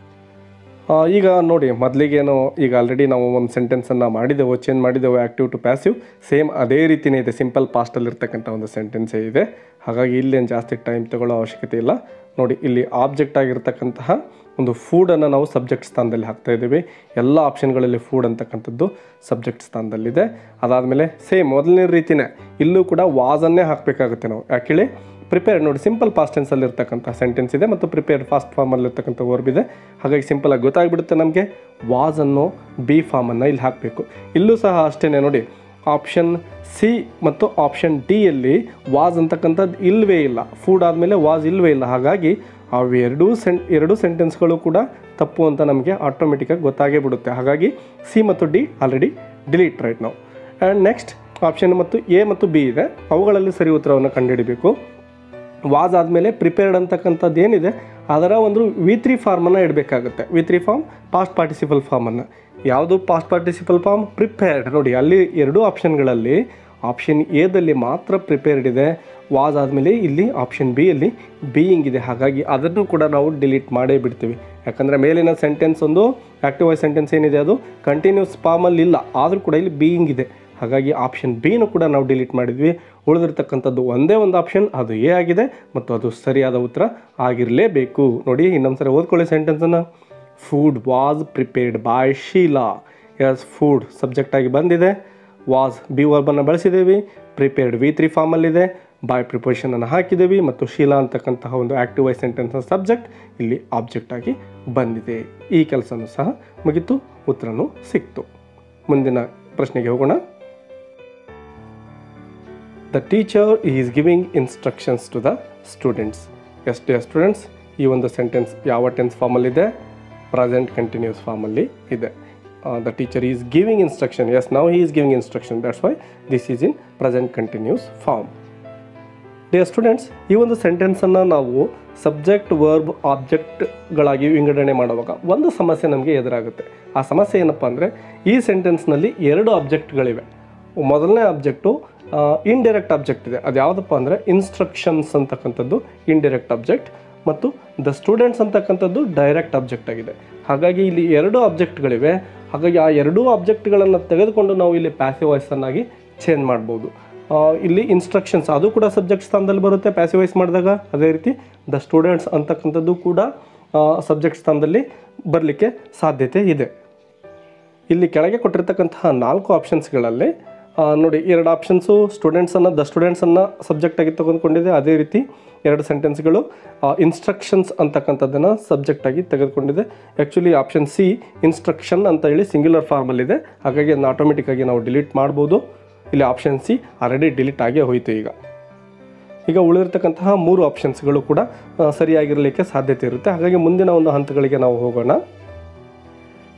S1: ಆ, ಈಗ ನೋಡಿ ಮೊದಲಿಗೇನು ಈಗ ಆಲ್ರೆಡಿ ನಾವು ಒಂದು ಸೆಂಟೆನ್ಸನ್ನು ಮಾಡಿದೆವು ಚೇಂಜ್ ಮಾಡಿದೆವು ಆ್ಯಕ್ಟಿವ್ ಟು ಪ್ಯಾಸಿವ್ ಸೇಮ್ ಅದೇ ರೀತಿಯೇ ಇದೆ ಸಿಂಪಲ್ ಪಾಸ್ಟಲ್ಲಿರ್ತಕ್ಕಂಥ ಒಂದು ಸೆಂಟೆನ್ಸೇ ಇದೆ ಹಾಗಾಗಿ ಇಲ್ಲೇನು ಜಾಸ್ತಿ ಟೈಮ್ ತಗೊಳ್ಳೋ ಅವಶ್ಯಕತೆ ಇಲ್ಲ ನೋಡಿ ಇಲ್ಲಿ ಆಬ್ಜೆಕ್ಟ್ ಆಗಿರ್ತಕ್ಕಂತಹ ಒಂದು ಫೂಡನ್ನು ನಾವು ಸಬ್ಜೆಕ್ಟ್ ಸ್ಥಾನದಲ್ಲಿ ಹಾಕ್ತಾ ಇದ್ದೀವಿ ಎಲ್ಲ ಆಪ್ಷನ್ಗಳಲ್ಲಿ ಫುಡ್ ಅಂತಕ್ಕಂಥದ್ದು ಸಬ್ಜೆಕ್ಟ್ ಸ್ಥಾನದಲ್ಲಿದೆ ಅದಾದಮೇಲೆ ಸೇಮ್ ಮೊದಲನೇ ರೀತಿನೇ ಇಲ್ಲೂ ಕೂಡ ವಾಸನ್ನೇ ಹಾಕಬೇಕಾಗುತ್ತೆ ನಾವು ಯಾಕೇಳಿ ಪ್ರಿಪೇರ್ ನೋಡಿ ಸಿಂಪಲ್ ಪಾಸ್ಟ್ ಟೆನ್ಸಲ್ಲಿ ಇರ್ತಕ್ಕಂಥ ಸೆಂಟೆನ್ಸ್ ಇದೆ ಮತ್ತು ಪ್ರಿಪೇರ್ ಫಾಸ್ಟ್ ಫಾರ್ಮಲ್ಲಿ ಇರ್ತಕ್ಕಂಥ ವರ್ಬ್ ಇದೆ ಹಾಗಾಗಿ ಸಿಂಪಲಾಗಿ ಗೊತ್ತಾಗ್ಬಿಡುತ್ತೆ ನಮಗೆ ವಾಸ್ ಅನ್ನೋ ಬಿ ಫಾರ್ಮನ್ನು ಇಲ್ಲಿ ಹಾಕಬೇಕು ಇಲ್ಲೂ ಸಹ ಅಷ್ಟೇ ನೋಡಿ ಆಪ್ಷನ್ ಸಿ ಮತ್ತು ಆಪ್ಷನ್ ಡಿಯಲ್ಲಿ ವಾಸ್ ಅಂತಕ್ಕಂಥದ್ದು ಇಲ್ಲವೇ ಇಲ್ಲ ಫುಡ್ ಆದಮೇಲೆ ವಾಸ್ ಇಲ್ಲವೇ ಇಲ್ಲ ಹಾಗಾಗಿ ಅವು ಎರಡೂ ಸೆನ್ ಎರಡೂ ಸೆಂಟೆನ್ಸ್ಗಳು ಕೂಡ ತಪ್ಪು ಅಂತ ನಮಗೆ ಆಟೋಮೆಟಿಕ್ಕಾಗಿ ಗೊತ್ತಾಗೇ ಬಿಡುತ್ತೆ ಹಾಗಾಗಿ ಸಿ ಮತ್ತು ಡಿ ಆಲ್ರೆಡಿ ಡಿಲೀಟ್ ರೈಟ್ ನಾವು ಆ್ಯಂಡ್ ನೆಕ್ಸ್ಟ್ ಆಪ್ಷನ್ ಮತ್ತು ಎ ಮತ್ತು ಬಿ ಇದೆ ಅವುಗಳಲ್ಲಿ ಸರಿ ಉತ್ತರವನ್ನು ಕಂಡುಹಿಡಬೇಕು ವಾಸ್ ಆದಮೇಲೆ ಪ್ರಿಪೇರ್ಡ್ ಅಂತಕ್ಕಂಥದ್ದು ಏನಿದೆ ಅದರ ಒಂದು ವಿ ತ್ರೀ ಫಾರ್ಮನ್ನು ಇಡಬೇಕಾಗುತ್ತೆ V three form past participle ಫಾರ್ಮನ್ನು ಯಾವುದು ಪಾಸ್ಟ್ ಪಾರ್ಟಿಸಿಪಲ್ ಫಾರ್ಮ್ ಪ್ರಿಪೇರ್ಡ್ ನೋಡಿ ಅಲ್ಲಿ ಎರಡೂ ಆಪ್ಷನ್ಗಳಲ್ಲಿ ಆಪ್ಷನ್ ಎದಲ್ಲಿ ಮಾತ್ರ ಪ್ರಿಪೇರ್ಡ್ ಇದೆ ವಾಸ್ ಆದಮೇಲೆ ಇಲ್ಲಿ ಆಪ್ಷನ್ ಬಿ ಅಲ್ಲಿ ಬೀಯಿಂಗ್ ಇದೆ ಹಾಗಾಗಿ ಅದನ್ನು ಕೂಡ ನಾವು ಡಿಲೀಟ್ ಮಾಡೇ ಬಿಡ್ತೀವಿ ಯಾಕಂದರೆ ಮೇಲಿನ ಸೆಂಟೆನ್ಸ್ ಒಂದು ಆ್ಯಕ್ಟಿವ್ ವಾಯ್ಸ್ ಸೆಂಟೆನ್ಸ್ ಏನಿದೆ ಅದು ಕಂಟಿನ್ಯೂಸ್ ಫಾರ್ಮಲ್ಲಿ ಇಲ್ಲ ಆದರೂ ಕೂಡ ಇಲ್ಲಿ ಬೀಯಿಂಗ್ ಇದೆ ಹಾಗಾಗಿ ಆಪ್ಷನ್ ಬಿನೂ ಕೂಡ ನಾವು ಡಿಲೀಟ್ ಮಾಡಿದ್ವಿ ಉಳಿದಿರ್ತಕ್ಕಂಥದ್ದು ಒಂದೇ ಒಂದು ಆಪ್ಷನ್ ಅದು ಎ ಆಗಿದೆ ಮತ್ತು ಅದು ಸರಿಯಾದ ಉತ್ತರ ಆಗಿರಲೇಬೇಕು ನೋಡಿ ಇನ್ನೊಂದು ಸರಿ ಓದ್ಕೊಳ್ಳಿ ಸೆಂಟೆನ್ಸನ್ನು food was prepared by Sheela yes food subject ಆಗಿ ಬಂದಿದೆ ವಾಸ್ ಬಿ ವರ್ಬನ್ನು ಬಳಸಿದ್ದೀವಿ ಪ್ರಿಪೇರ್ಡ್ ವಿ ತ್ರೀ ಫಾರ್ಮಲ್ಲಿದೆ ಬೈ ಪ್ರಿಪೋಷನನ್ನು ಹಾಕಿದ್ದೀವಿ ಮತ್ತು ಶೀಲಾ ಅಂತಕ್ಕಂತಹ ಒಂದು ಆ್ಯಕ್ಟಿವ್ ವೈಸ್ ಸೆಂಟೆನ್ಸ್ನ ಸಬ್ಜೆಕ್ಟ್ ಇಲ್ಲಿ ಆಬ್ಜೆಕ್ಟ್ ಆಗಿ ಬಂದಿದೆ ಈ ಕೆಲಸನೂ ಸಹ ಮುಗಿತು ಉತ್ತರನೂ ಸಿಕ್ತು ಮುಂದಿನ ಪ್ರಶ್ನೆಗೆ ಹೋಗೋಣ the teacher is giving instructions to the students ಎಷ್ಟು ಸ್ಟೂಡೆಂಟ್ಸ್ ಈ ಒಂದು ಸೆಂಟೆನ್ಸ್ ಯಾವ ಟೆನ್ಸ್ ಫಾರ್ಮಲ್ಲಿದೆ ಪ್ರೆಸೆಂಟ್ ಕಂಟಿನ್ಯೂಸ್ ಫಾರ್ಮಲ್ಲಿ ಇದೆ the teacher is giving instruction yes ನಾವು he is giving instruction that's why this is in present continuous form dear students ಈ ಒಂದು ಸೆಂಟೆನ್ಸನ್ನು ನಾವು ಸಬ್ಜೆಕ್ಟ್ ವರ್ಬ್ ಆಬ್ಜೆಕ್ಟ್ಗಳಾಗಿ ವಿಂಗಡಣೆ ಮಾಡುವಾಗ ಒಂದು ಸಮಸ್ಯೆ ನಮಗೆ ಎದುರಾಗುತ್ತೆ ಆ ಸಮಸ್ಯೆ ಏನಪ್ಪ ಅಂದರೆ ಈ ಸೆಂಟೆನ್ಸ್ನಲ್ಲಿ ಎರಡು ಆಬ್ಜೆಕ್ಟ್ಗಳಿವೆ ಮೊದಲನೇ ಆಬ್ಜೆಕ್ಟು ಇಂಡೈರೆಕ್ಟ್ ಆಬ್ಜೆಕ್ಟ್ ಇದೆ ಅದು ಯಾವುದಪ್ಪ ಅಂದರೆ ಇನ್ಸ್ಟ್ರಕ್ಷನ್ಸ್ ಅಂತಕ್ಕಂಥದ್ದು ಇಂಡೈರೆಕ್ಟ್ ಆಬ್ಜೆಕ್ಟ್ ಮತ್ತು ದ ಸ್ಟೂಡೆಂಟ್ಸ್ ಅಂತಕ್ಕಂಥದ್ದು ಡೈರೆಕ್ಟ್ ಆಬ್ಜೆಕ್ಟ್ ಆಗಿದೆ ಹಾಗಾಗಿ ಇಲ್ಲಿ ಎರಡು ಆಬ್ಜೆಕ್ಟ್ಗಳಿವೆ ಹಾಗಾಗಿ ಆ ಎರಡೂ ಆಬ್ಜೆಕ್ಟ್ಗಳನ್ನು ತೆಗೆದುಕೊಂಡು ನಾವು ಇಲ್ಲಿ ಪ್ಯಾಸಿವ್ ವಾಯ್ಸನ್ನಾಗಿ ಚೇಂಜ್ ಮಾಡ್ಬೋದು ಆ, ಇಲ್ಲಿ ಇನ್ಸ್ಟ್ರಕ್ಷನ್ಸ್ ಅದು ಕೂಡ ಸಬ್ಜೆಕ್ಟ್ ಸ್ಥಾನದಲ್ಲಿ ಬರುತ್ತೆ ಪ್ಯಾಸಿವ್ ವಾಯ್ಸ್ ಮಾಡಿದಾಗ ಅದೇ ರೀತಿ ದ ಸ್ಟೂಡೆಂಟ್ಸ್ ಅಂತಕ್ಕಂಥದ್ದು ಕೂಡ ಸಬ್ಜೆಕ್ಟ್ ಸ್ಥಾನದಲ್ಲಿ ಬರಲಿಕ್ಕೆ ಸಾಧ್ಯತೆ ಇದೆ ಇಲ್ಲಿ ಕೆಳಗೆ ಕೊಟ್ಟಿರ್ತಕ್ಕಂತಹ ನಾಲ್ಕು ಆಪ್ಷನ್ಸ್ಗಳಲ್ಲಿ ಆ, ನೋಡಿ ಎರಡು ಆಪ್ಷನ್ಸು ಸ್ಟೂಡೆಂಟ್ಸನ್ನು ದ ಸ್ಟೂಡೆಂಟ್ಸನ್ನು ಸಬ್ಜೆಕ್ಟಾಗಿ ತೆಗೆದುಕೊಂಡಿದೆ ಅದೇ ರೀತಿ ಎರಡು ಸೆಂಟೆನ್ಸ್ಗಳು ಇನ್ಸ್ಟ್ರಕ್ಷನ್ಸ್ ಅಂತಕ್ಕಂಥದ್ದನ್ನು ಸಬ್ಜೆಕ್ಟಾಗಿ ತೆಗೆದುಕೊಂಡಿದೆ ಆ್ಯಕ್ಚುಲಿ ಆಪ್ಷನ್ ಸಿ ಇನ್ಸ್ಟ್ರಕ್ಷನ್ ಅಂತ ಹೇಳಿ ಸಿಂಗ್ಯುಲರ್ ಫಾರ್ಮಲ್ಲಿದೆ ಹಾಗಾಗಿ ಅದನ್ನ ಆಟೋಮೆಟಿಕ್ಕಾಗಿ ನಾವು ಡಿಲೀಟ್ ಮಾಡ್ಬೋದು ಇಲ್ಲಿ ಆಪ್ಷನ್ ಸಿ ಆಲ್ರೆಡಿ ಡಿಲೀಟ್ ಆಗೇ ಹೋಯಿತು ಈಗ ಈಗ ಉಳಿದಿರ್ತಕ್ಕಂತಹ ಮೂರು ಆಪ್ಷನ್ಸ್ಗಳು ಕೂಡ ಆ, ಸರಿಯಾಗಿರಲಿಕ್ಕೆ ಸಾಧ್ಯತೆ ಇರುತ್ತೆ ಹಾಗಾಗಿ ಮುಂದಿನ ಒಂದು ಹಂತಗಳಿಗೆ ನಾವು ಹೋಗೋಣ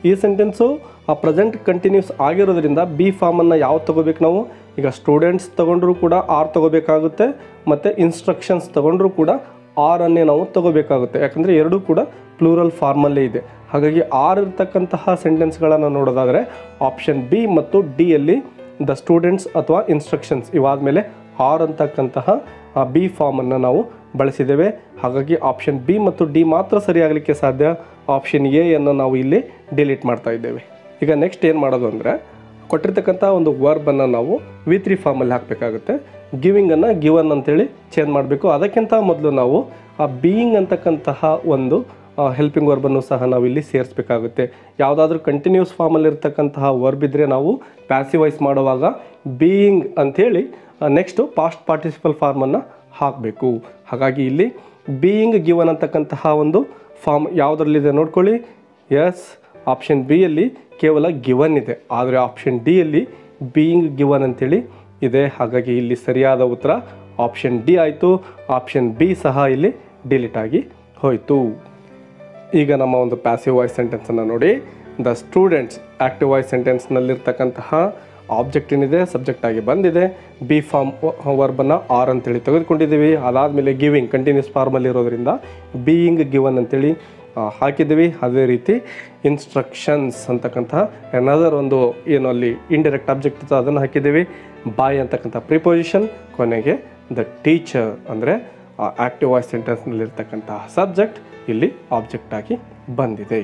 S1: ಈ ಸೆಂಟೆನ್ಸು ಆ ಪ್ರೆಸೆಂಟ್ ಕಂಟಿನ್ಯೂಸ್ ಆಗಿರೋದ್ರಿಂದ ಬಿ ಫಾರ್ಮನ್ನು ಯಾವ ತೊಗೋಬೇಕು ನಾವು ಈಗ ಸ್ಟೂಡೆಂಟ್ಸ್ ತೊಗೊಂಡ್ರೂ ಕೂಡ ಆರ್ ತೊಗೋಬೇಕಾಗುತ್ತೆ ಮತ್ತು ಇನ್ಸ್ಟ್ರಕ್ಷನ್ಸ್ ತೊಗೊಂಡ್ರೂ ಕೂಡ ಆರನ್ನೇ ನಾವು ತೊಗೋಬೇಕಾಗುತ್ತೆ ಯಾಕಂದರೆ ಎರಡೂ ಕೂಡ ಪ್ಲೂರಲ್ ಫಾರ್ಮಲ್ಲೇ ಇದೆ ಹಾಗಾಗಿ ಆರ್ ಇರ್ತಕ್ಕಂತಹ ಸೆಂಟೆನ್ಸ್ಗಳನ್ನು ನೋಡೋದಾದರೆ ಆಪ್ಷನ್ ಬಿ ಮತ್ತು ಡಿಯಲ್ಲಿ ದ ಸ್ಟೂಡೆಂಟ್ಸ್ ಅಥವಾ ಇನ್ಸ್ಟ್ರಕ್ಷನ್ಸ್ ಇವಾದಮೇಲೆ ಆರ್ ಅಂತಕ್ಕಂತಹ ಬಿ ಫಾರ್ಮನ್ನು ನಾವು ಬಳಸಿದ್ದೇವೆ ಹಾಗಾಗಿ ಆಪ್ಷನ್ ಬಿ ಮತ್ತು ಡಿ ಮಾತ್ರ ಸರಿಯಾಗಲಿಕ್ಕೆ ಸಾಧ್ಯ ಆಪ್ಷನ್ ಎ ಅನ್ನು ನಾವು ಇಲ್ಲಿ ಡಿಲೀಟ್ ಮಾಡ್ತಾ ಇದ್ದೇವೆ ಈಗ ನೆಕ್ಸ್ಟ್ ಏನು ಮಾಡೋದು ಅಂದರೆ ಕೊಟ್ಟಿರ್ತಕ್ಕಂಥ ಒಂದು ವರ್ಬನ್ನು ನಾವು ವಿ ತ್ರೀ ಫಾರ್ಮಲ್ಲಿ ಹಾಕಬೇಕಾಗುತ್ತೆ ಗಿವಿಂಗನ್ನು ಗಿವನ್ ಅಂತೇಳಿ ಚೇಂಜ್ ಮಾಡಬೇಕು ಅದಕ್ಕಿಂತ ಮೊದಲು ನಾವು ಆ ಬೀಯಿಂಗ್ ಅಂತಕ್ಕಂತಹ ಒಂದು ಹೆಲ್ಪಿಂಗ್ ವರ್ಬನ್ನು ಸಹ ನಾವು ಇಲ್ಲಿ ಸೇರಿಸ್ಬೇಕಾಗುತ್ತೆ ಯಾವುದಾದ್ರೂ ಕಂಟಿನ್ಯೂಸ್ ಫಾರ್ಮಲ್ಲಿ ಇರ್ತಕ್ಕಂತಹ ವರ್ಬ್ ಇದ್ದರೆ ನಾವು ಪ್ಯಾಸಿವೈಸ್ ಮಾಡುವಾಗ ಬೀಯಿಂಗ್ ಅಂಥೇಳಿ ನೆಕ್ಸ್ಟು ಪಾಸ್ಟ್ ಪಾರ್ಟಿಸಿಪಲ್ ಫಾರ್ಮನ್ನು ಹಾಕಬೇಕು ಹಾಗಾಗಿ ಇಲ್ಲಿ ಬೀಯಿಂಗ್ ಗಿವನ್ ಅಂತಕ್ಕಂತಹ ಒಂದು ಫಾರ್ಮ್ ಯಾವುದರಲ್ಲಿದೆ ನೋಡ್ಕೊಳ್ಳಿ ಎಸ್ ಆಪ್ಷನ್ ಬಿಯಲ್ಲಿ ಕೇವಲ ಗಿವನ್ ಇದೆ ಆದರೆ ಆಪ್ಷನ್ ಡಿಯಲ್ಲಿ ಬೀಯಿಂಗ್ ಗಿವನ್ ಅಂತೇಳಿ ಇದೆ ಹಾಗಾಗಿ ಇಲ್ಲಿ ಸರಿಯಾದ ಉತ್ತರ ಆಪ್ಷನ್ ಡಿ ಆಯಿತು ಆಪ್ಷನ್ ಬಿ ಸಹ ಇಲ್ಲಿ ಡಿಲೀಟ್ ಆಗಿ ಹೋಯಿತು ಈಗ ನಮ್ಮ ಒಂದು ಪ್ಯಾಸಿವ್ ವಾಯ್ಸ್ ಸೆಂಟೆನ್ಸನ್ನು ನೋಡಿ ದ ಸ್ಟೂಡೆಂಟ್ಸ್ ಆ್ಯಕ್ಟಿವ್ ವಾಯ್ಸ್ ಸೆಂಟೆನ್ಸ್ನಲ್ಲಿರ್ತಕ್ಕಂತಹ ಆಬ್ಜೆಕ್ಟ್ ಏನಿದೆ ಸಬ್ಜೆಕ್ಟ್ ಆಗಿ ಬಂದಿದೆ ಬಿ ಫಾರ್ಮ್ ವರ್ಬನ್ನು ಆರ್ ಅಂತೇಳಿ ತೆಗೆದುಕೊಂಡಿದ್ದೀವಿ ಅದಾದಮೇಲೆ ಗಿವಿಂಗ್ ಕಂಟಿನ್ಯೂಸ್ ಫಾರ್ಮಲ್ಲಿ ಇರೋದ್ರಿಂದ ಬೀಯಿಂಗ್ ಗಿವನ್ ಅಂತೇಳಿ ಆ, ಹಾಕಿದ್ದೀವಿ ಅದೇ ರೀತಿ ಇನ್ಸ್ಟ್ರಕ್ಷನ್ಸ್ ಅಂತಕ್ಕಂತಹ ಎನದರ್ ಒಂದು ಏನು ಅಲ್ಲಿ ಇಂಡೈರೆಕ್ಟ್ ಆಬ್ಜೆಕ್ಟ್ ಇತ್ತು ಅದನ್ನು ಹಾಕಿದ್ದೀವಿ ಬಾಯ್ ಅಂತಕ್ಕಂಥ ಪ್ರಿಪೊಸಿಷನ್ ಕೊನೆಗೆ ದ ಟೀಚರ್ ಅಂದರೆ ಆ್ಯಕ್ಟಿವ್ ವಾಯ್ಸ್ ಸೆಂಟೆನ್ಸ್ನಲ್ಲಿರ್ತಕ್ಕಂತಹ ಸಬ್ಜೆಕ್ಟ್ ಇಲ್ಲಿ ಆಬ್ಜೆಕ್ಟ್ ಆಗಿ ಬಂದಿದೆ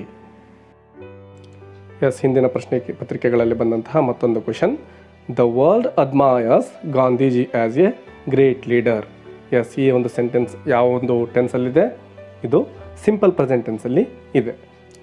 S1: ಎಸ್ ಹಿಂದಿನ ಪ್ರಶ್ನೆ ಪತ್ರಿಕೆಗಳಲ್ಲಿ ಬಂದಂತಹ ಮತ್ತೊಂದು question the world admires Gandhiji as a great leader yes ಈ ಒಂದು ಸೆಂಟೆನ್ಸ್ ಯಾವ ಒಂದು ಟೆನ್ಸಲ್ಲಿದೆ ಇದು ಸಿಂಪಲ್ ಪ್ರೆಸೆಂಟ್ ಟೆನ್ಸಲ್ಲಿ ಇದೆ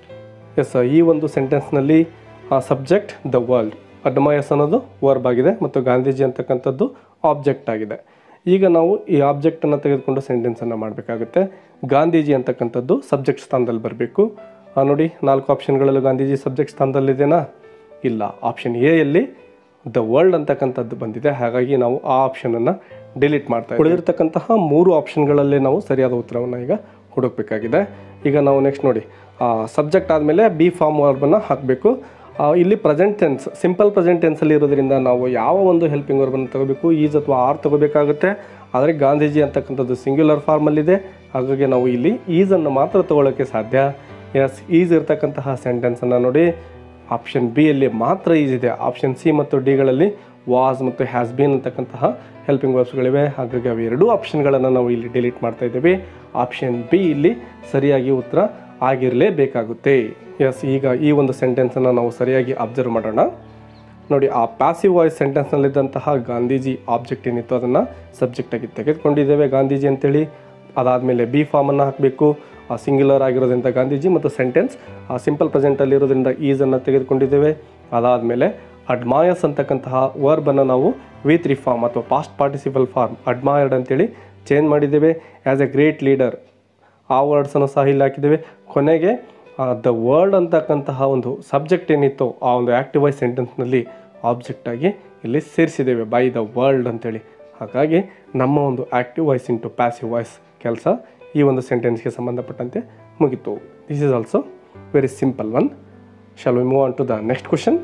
S1: ಎಸ್ ಈ ಒಂದು ಸೆಂಟೆನ್ಸ್ನಲ್ಲಿ ಸಬ್ಜೆಕ್ಟ್ ದ ವರ್ಲ್ಡ್ ಅಡ್ಮಯರ್ಸ್ ಅನ್ನೋದು ವರ್ಬ್ ಆಗಿದೆ ಮತ್ತು ಗಾಂಧೀಜಿ ಅಂತಕ್ಕಂಥದ್ದು ಆಬ್ಜೆಕ್ಟ್ ಆಗಿದೆ ಈಗ ನಾವು ಈ ಆಬ್ಜೆಕ್ಟನ್ನು ತೆಗೆದುಕೊಂಡು ಸೆಂಟೆನ್ಸನ್ನು ಮಾಡಬೇಕಾಗುತ್ತೆ ಗಾಂಧೀಜಿ ಅಂತಕ್ಕಂಥದ್ದು ಸಬ್ಜೆಕ್ಟ್ ಸ್ಥಾನದಲ್ಲಿ ಬರಬೇಕು ನೋಡಿ ನಾಲ್ಕು ಆಪ್ಷನ್ಗಳಲ್ಲೂ ಗಾಂಧೀಜಿ ಸಬ್ಜೆಕ್ಟ್ ಸ್ಥಾನದಲ್ಲಿದೆನಾ ಇಲ್ಲ ಆಪ್ಷನ್ ಎಯಲ್ಲಿ ದ ವರ್ಲ್ಡ್ ಅಂತಕ್ಕಂಥದ್ದು ಬಂದಿದೆ ಹಾಗಾಗಿ ನಾವು ಆ ಆಪ್ಷನನ್ನು ಡಿಲೀಟ್ ಮಾಡ್ತಾ ಇದ್ದೀವಿ. ಉಳಿದಿರ್ತಕ್ಕಂತಹ ಮೂರು ಆಪ್ಷನ್ಗಳಲ್ಲೇ ನಾವು ಸರಿಯಾದ ಉತ್ತರವನ್ನು ಈಗ ಹುಡುಕಬೇಕಾಗಿದೆ ಈಗ ನಾವು ನೆಕ್ಸ್ಟ್ ನೋಡಿ ಸಬ್ಜೆಕ್ಟ್ ಆದಮೇಲೆ ಬಿ ಫಾರ್ಮ್ ವರ್ಬನ್ನು ಹಾಕಬೇಕು ಇಲ್ಲಿ ಪ್ರೆಸೆಂಟ್ ಟೆನ್ಸ್ ಸಿಂಪಲ್ ಪ್ರೆಸೆಂಟ್ ಟೆನ್ಸಲ್ಲಿ ಇರೋದ್ರಿಂದ ನಾವು ಯಾವ ಒಂದು ಹೆಲ್ಪಿಂಗ್ ವರ್ಬನ್ನು ತಗೋಬೇಕು ಈಸ್ ಅಥವಾ ಆರ್ ತಗೋಬೇಕಾಗುತ್ತೆ ಆದರೆ ಗಾಂಧೀಜಿ ಅಂತಕ್ಕಂಥದ್ದು ಸಿಂಗ್ಯುಲರ್ ಫಾರ್ಮಲ್ಲಿದೆ ಹಾಗಾಗಿ ನಾವು ಇಲ್ಲಿ ಈಸನ್ನು ಮಾತ್ರ ತಗೊಳ್ಳೋಕ್ಕೆ ಸಾಧ್ಯ ಎಸ್ ಈಸ್ ಇರ್ತಕ್ಕಂತಹ ಸೆಂಟೆನ್ಸನ್ನು ನೋಡಿ ಆಪ್ಷನ್ ಬಿಯಲ್ಲಿ ಮಾತ್ರ ಈಸ್ ಇದೆ ಆಪ್ಷನ್ ಸಿ ಮತ್ತು ಡಿಗಳಲ್ಲಿ ವಾಸ್ ಮತ್ತು ಹ್ಯಾಸ್ ಬೀನ್ ಅಂತಕ್ಕಂತಹ ಹೆಲ್ಪಿಂಗ್ ವರ್ಬ್ಸ್ಗಳಿವೆ ಹಾಗಾಗಿ ಅವು ಎರಡೂ ಆಪ್ಷನ್ಗಳನ್ನು ನಾವು ಇಲ್ಲಿ ಡಿಲೀಟ್ ಮಾಡ್ತಾ ಇದ್ದೇವೆ ಆಪ್ಷನ್ ಬಿ ಇಲ್ಲಿ ಸರಿಯಾಗಿ ಉತ್ತರ ಆಗಿರಲೇಬೇಕಾಗುತ್ತೆ ಎಸ್ ಈಗ ಈ ಒಂದು ಸೆಂಟೆನ್ಸನ್ನು ನಾವು ಸರಿಯಾಗಿ ಅಬ್ಸರ್ವ್ ಮಾಡೋಣ ನೋಡಿ ಆ ಪ್ಯಾಸಿವ್ ವಾಯ್ಸ್ ಸೆಂಟೆನ್ಸ್ನಲ್ಲಿದ್ದಂತಹ ಗಾಂಧೀಜಿ ಆಬ್ಜೆಕ್ಟ್ ಏನಿತ್ತು ಅದನ್ನು ಸಬ್ಜೆಕ್ಟಾಗಿ ತೆಗೆದುಕೊಂಡಿದ್ದೇವೆ ಗಾಂಧೀಜಿ ಅಂತೇಳಿ ಅದಾದಮೇಲೆ ಬಿ ಫಾರ್ಮನ್ನು ಹಾಕಬೇಕು ಆ ಸಿಂಗ್ಯುಲರ್ ಆಗಿರೋದ್ರಿಂದ ಗಾಂಧೀಜಿ ಮತ್ತು ಸೆಂಟೆನ್ಸ್ ಆ ಸಿಂಪಲ್ ಪ್ರೆಸೆಂಟಲ್ಲಿರೋದ್ರಿಂದ ಈಸನ್ನು ತೆಗೆದುಕೊಂಡಿದ್ದೇವೆ ಅದಾದಮೇಲೆ ಅಡ್ಮಾಯರ್ಸ್ ಅಂತಕ್ಕಂತಹ ವರ್ಬನ್ನು ನಾವು ವಿ ತ್ರೀ ಫಾರ್ಮ್ ಅಥವಾ ಪಾಸ್ಟ್ ಪಾರ್ಟಿಸಿಪಲ್ ಫಾರ್ಮ್ ಅಡ್ಮೈರ್ಡ್ ಅಂತೇಳಿ ಚೇಂಜ್ ಮಾಡಿದ್ದೇವೆ ಆ್ಯಸ್ ಎ ಗ್ರೇಟ್ ಲೀಡರ್ ಆ ವರ್ಡ್ಸನ್ನು ಸಹ ಇಲ್ಲಿ ಹಾಕಿದ್ದೇವೆ ಕೊನೆಗೆ ದ ವರ್ಲ್ಡ್ ಅಂತಕ್ಕಂತಹ ಒಂದು ಸಬ್ಜೆಕ್ಟ್ ಏನಿತ್ತು ಆ ಒಂದು ಆ್ಯಕ್ಟಿವ್ ವಾಯ್ಸ್ ಸೆಂಟೆನ್ಸ್ನಲ್ಲಿ ಆಬ್ಜೆಕ್ಟ್ ಆಗಿ ಇಲ್ಲಿ ಸೇರಿಸಿದ್ದೇವೆ ಬೈ ದ ವರ್ಲ್ಡ್ ಅಂತೇಳಿ ಹಾಗಾಗಿ ನಮ್ಮ ಒಂದು active voice into passive voice ಕೆಲಸ ಈ ಒಂದು ಸೆಂಟೆನ್ಸ್ಗೆ ಸಂಬಂಧಪಟ್ಟಂತೆ ಮುಗಿತು this is also very simple one shall we move on to the next question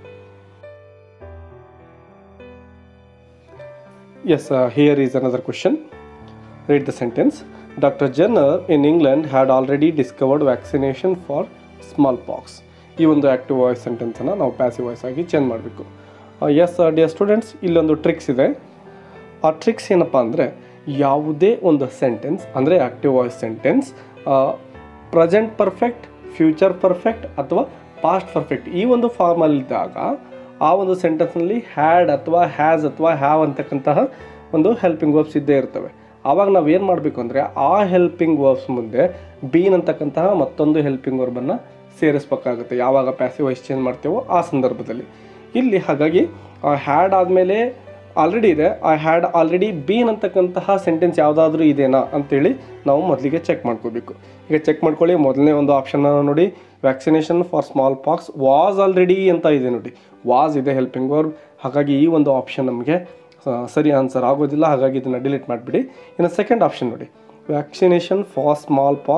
S1: Yes, uh, here is another question. Read the sentence. Dr. Jenner in England had already discovered vaccination for smallpox. ಈ ಒಂದು ಆ್ಯಕ್ಟಿವ್ ವಾಯ್ಸ್ ಸೆಂಟೆನ್ಸನ್ನು ನಾವು ಪ್ಯಾಸಿವ್ ವಾಯ್ಸ್ ಆಗಿ ಚೇಂಜ್ ಮಾಡಬೇಕು ಎಸ್ ಡಿಯರ್ ಸ್ಟೂಡೆಂಟ್ಸ್ ಇಲ್ಲೊಂದು ಟ್ರಿಕ್ಸ್ ಇದೆ ಆ ಟ್ರಿಕ್ಸ್ ಏನಪ್ಪ ಅಂದರೆ ಯಾವುದೇ ಒಂದು ಸೆಂಟೆನ್ಸ್ ಅಂದರೆ active voice sentence present perfect future perfect ಅಥವಾ ಪಾಸ್ಟ್ ಪರ್ಫೆಕ್ಟ್ ಈ ಒಂದು ಫಾರ್ಮಲ್ಲಿದ್ದಾಗ ಆ ಒಂದು ಸೆಂಟೆನ್ಸ್ನಲ್ಲಿ ಹ್ಯಾಡ್ ಅಥವಾ ಹ್ಯಾಸ್ ಅಥವಾ ಹ್ಯಾವ್ ಅಂತಕ್ಕಂತಹ ಒಂದು ಹೆಲ್ಪಿಂಗ್ ವರ್ಬ್ಸ್ ಇದ್ದೇ ಇರ್ತವೆ ಆವಾಗ ನಾವು ಏನು ಮಾಡಬೇಕು ಅಂದರೆ ಆ ಹೆಲ್ಪಿಂಗ್ ವರ್ಬ್ಸ್ ಮುಂದೆ ಬೀನ್ ಅಂತಕ್ಕಂತಹ ಮತ್ತೊಂದು ಹೆಲ್ಪಿಂಗ್ ವರ್ಬನ್ನು ಸೇರಿಸ್ಬೇಕಾಗುತ್ತೆ ಯಾವಾಗ ಪ್ಯಾಸಿವ್ ವಾಯ್ಸ್ ಚೇಂಜ್ ಮಾಡ್ತೇವೋ ಆ ಸಂದರ್ಭದಲ್ಲಿ ಇಲ್ಲಿ ಹಾಗಾಗಿ ಹ್ಯಾಡ್ ಆದಮೇಲೆ ಆಲ್ರೆಡಿ ಇದೆ ಐ ಹ್ಯಾಡ್ ಆಲ್ರೆಡಿ ಬೀನ್ ಅಂತಕ್ಕಂತಹ ಸೆಂಟೆನ್ಸ್ ಯಾವುದಾದ್ರೂ ಇದೆನಾ ಅಂತೇಳಿ ನಾವು ಮೊದಲಿಗೆ ಚೆಕ್ ಮಾಡ್ಕೋಬೇಕು ಈಗ ಚೆಕ್ ಮಾಡ್ಕೊಳ್ಳಿ ಮೊದಲನೇ ಒಂದು ಆಪ್ಷನ್ನ ನೋಡಿ vaccination for smallpox was already ಅಂತ ಇದೆ ನೋಡಿ ವಾಸ್ ಇದೆ ಹೆಲ್ಪಿಂಗ್ ವರ್ಬ್ ಹಾಗಾಗಿ ಈ ಒಂದು ಆಪ್ಷನ್ ನಮಗೆ ಸರಿ ಆನ್ಸರ್ ಆಗೋದಿಲ್ಲ ಹಾಗಾಗಿ ಇದನ್ನು ಡಿಲೀಟ್ ಮಾಡಿಬಿಡಿ ಇನ್ನು ಸೆಕೆಂಡ್ ಆಪ್ಷನ್ ನೋಡಿ vaccination for smallpox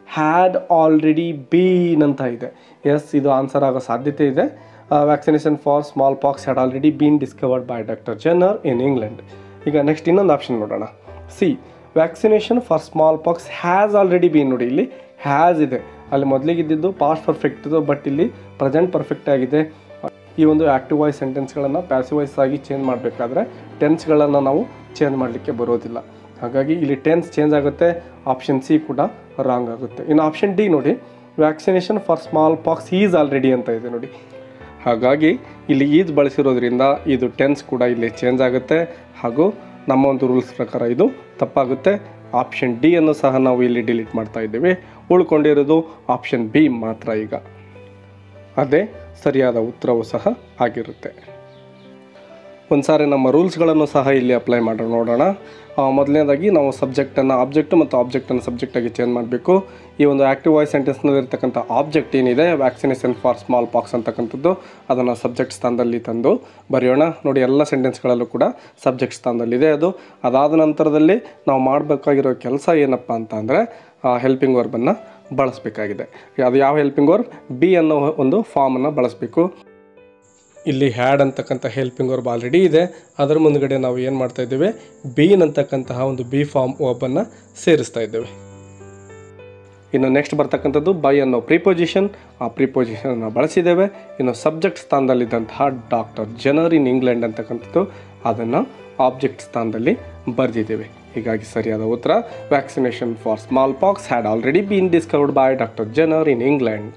S1: had already been ಅಂತ ಇದೆ ಎಸ್ ಇದು ಆನ್ಸರ್ ಆಗೋ ಸಾಧ್ಯತೆ ಇದೆ vaccination for smallpox had already been discovered by doctor Jenner in England ಈಗ ನೆಕ್ಸ್ಟ್ ಇನ್ನೊಂದು ಆಪ್ಷನ್ ನೋಡೋಣ C vaccination for smallpox has already been ನೋಡಿ ಇಲ್ಲಿ ಹ್ಯಾಸ್ ಇದೆ ಅಲ್ಲಿ ಮೊದಲಿಗಿದ್ದಿದ್ದು ಪಾಸ್ಟ್ ಪರ್ಫೆಕ್ಟ್ ಇದು ಬಟ್ ಇಲ್ಲಿ ಪ್ರೆಸೆಂಟ್ ಪರ್ಫೆಕ್ಟ್ ಆಗಿದೆ ಈ ಒಂದು ಆ್ಯಕ್ಟಿವ್ ವಾಯ್ಸ್ ಸೆಂಟೆನ್ಸ್ಗಳನ್ನು ಪ್ಯಾಸಿವ್ ವಾಯ್ಸ್ ಆಗಿ ಚೇಂಜ್ ಮಾಡಬೇಕಾದ್ರೆ ಟೆನ್ಸ್ಗಳನ್ನು ನಾವು ಚೇಂಜ್ ಮಾಡಲಿಕ್ಕೆ ಬರೋದಿಲ್ಲ ಹಾಗಾಗಿ ಇಲ್ಲಿ ಟೆನ್ಸ್ ಚೇಂಜ್ ಆಗುತ್ತೆ ಆಪ್ಷನ್ ಸಿ ಕೂಡ ರಾಂಗ್ ಆಗುತ್ತೆ ಇನ್ನು ಆಪ್ಷನ್ ಡಿ ನೋಡಿ vaccination for smallpox is already ಅಂತ ಇದೆ ನೋಡಿ ಹಾಗಾಗಿ ಇಲ್ಲಿ ಈಜ್ ಬಳಸಿರೋದ್ರಿಂದ ಇದು ಟೆನ್ಸ್ ಕೂಡ ಇಲ್ಲಿ ಚೇಂಜ್ ಆಗುತ್ತೆ ಹಾಗೂ ನಮ್ಮ ಒಂದು ರೂಲ್ಸ್ ಪ್ರಕಾರ ಇದು ತಪ್ಪಾಗುತ್ತೆ ಆಪ್ಷನ್ ಡಿ ಅನ್ನು ಸಹ ನಾವು ಇಲ್ಲಿ ಡಿಲೀಟ್ ಮಾಡ್ತಾ ಇದ್ದೇವೆ ಉಳ್ಕೊಂಡಿರೋದು ಆಪ್ಷನ್ ಬಿ ಮಾತ್ರ ಈಗ ಅದೇ ಸರಿಯಾದ ಉತ್ತರವೂ ಸಹ ಆಗಿರುತ್ತೆ ಒಂದು ಸಾರಿ ನಮ್ಮ ರೂಲ್ಸ್ಗಳನ್ನು ಸಹ ಇಲ್ಲಿ ಅಪ್ಲೈ ಮಾಡೋಣ ನೋಡೋಣ ಆ, ಮೊದಲನೇದಾಗಿ ನಾವು ಸಬ್ಜೆಕ್ಟನ್ನು ಆಬ್ಜೆಕ್ಟ್ ಮತ್ತು ಆಬ್ಜೆಕ್ಟನ್ನು ಸಬ್ಜೆಕ್ಟಾಗಿ ಚೇಂಜ್ ಮಾಡಬೇಕು ಈ ಒಂದು ಆ್ಯಕ್ಟಿವ್ ವಾಯ್ಸ್ ಸೆಂಟೆನ್ಸ್ನಲ್ಲಿ ಇರ್ತಕ್ಕಂಥ ಆಬ್ಜೆಕ್ಟ್ ಏನಿದೆ ವ್ಯಾಕ್ಸಿನೇಷನ್ ಫಾರ್ ಸ್ಮಾಲ್ ಪಾಕ್ಸ್ ಅಂತಕ್ಕಂಥದ್ದು ಅದನ್ನು ಸಬ್ಜೆಕ್ಟ್ ಸ್ಥಾನದಲ್ಲಿ ತಂದು ಬರೆಯೋಣ ನೋಡಿ ಎಲ್ಲ ಸೆಂಟೆನ್ಸ್ಗಳಲ್ಲೂ ಕೂಡ ಸಬ್ಜೆಕ್ಟ್ ಸ್ಥಾನದಲ್ಲಿದೆ ಅದು ಅದಾದ ನಂತರದಲ್ಲಿ ನಾವು ಮಾಡಬೇಕಾಗಿರೋ ಕೆಲಸ ಏನಪ್ಪ ಅಂತ ಅಂದರೆ ಹೆಲ್ಪಿಂಗ್ ವರ್ಬನ್ನು ಬಳಸಬೇಕಾಗಿದೆ ಅದು ಯಾವ ಹೆಲ್ಪಿಂಗ್ ವರ್ಬ್ ಬಿ ಅನ್ನೋ ಒಂದು ಫಾರ್ಮನ್ನು ಬಳಸಬೇಕು ಇಲ್ಲಿ ಹ್ಯಾಡ್ ಅಂತಕ್ಕಂಥ ಹೆಲ್ಪಿಂಗ್ ವರ್ಬ್ ಆಲ್ರೆಡಿ ಇದೆ ಅದರ ಮುಂದ್ಗಡೆ ನಾವು ಏನು ಮಾಡ್ತಾ ಇದ್ದೇವೆ ಬೀನ್ ಅಂತಕ್ಕಂತಹ ಒಂದು ಬಿ ಫಾರ್ಮ್ ವರ್ಬನ್ನು ಸೇರಿಸ್ತಾ ಇದ್ದೇವೆ ಇನ್ನು ನೆಕ್ಸ್ಟ್ ಬರ್ತಕ್ಕಂಥದ್ದು ಬೈ ಅನ್ನೋ ಪ್ರಿಪೊಸಿಷನ್ ಆ ಪ್ರಿಪೊಸಿಷನನ್ನು ಬಳಸಿದ್ದೇವೆ ಇನ್ನು ಸಬ್ಜೆಕ್ಟ್ ಸ್ಥಾನದಲ್ಲಿದ್ದಂತಹ ಡಾಕ್ಟರ್ ಜನರ್ ಇನ್ ಇಂಗ್ಲೆಂಡ್ ಅಂತಕ್ಕಂಥದ್ದು ಅದನ್ನು ಆಬ್ಜೆಕ್ಟ್ ಸ್ಥಾನದಲ್ಲಿ ಬರೆದಿದ್ದೇವೆ ಹೀಗಾಗಿ ಸರಿಯಾದ ಉತ್ತರ vaccination for smallpox had already been discovered by doctor Jenner in England